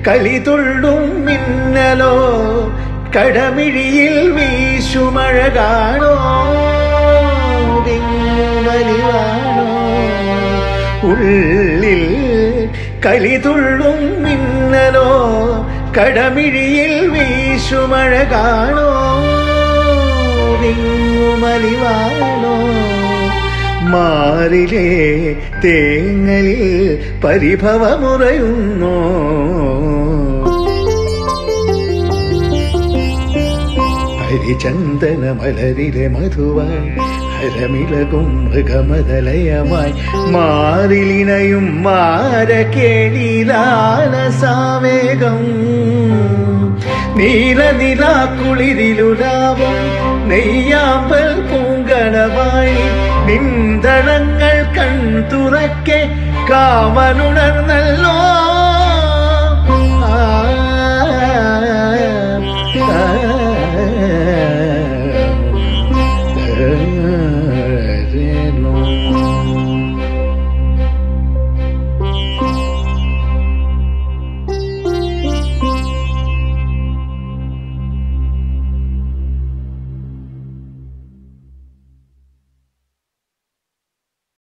കളിതുള്ളും മിന്നലോ കടമിഴിയിൽ വീശുമഴ കാണോ വിങ്ങുമലിവാണോ ഉള്ളിൽ കളിതുള്ളും മിന്നലോ കടമിഴിയിൽ വീശുമഴ കാണോ വിങ്ങുമലിവാണോ മാറിലേ തേങ്ങലിൽ പരിഭവമുറയുന്നോ ഹരിചന്ദന മലരിലെ മധുവായി ഹരമിളകും മൃഗമതലയമായി മാറിലിനയും മാരക്കേളിലാലസാവേഗം നീലനിലാക്കുളിരിലുലാവും നെയ്യാമ്പൽ പൂങ്കണമായി നിന്തളങ്ങൾ കൺതുറക്കെ കാമനുണർന്നല്ലോ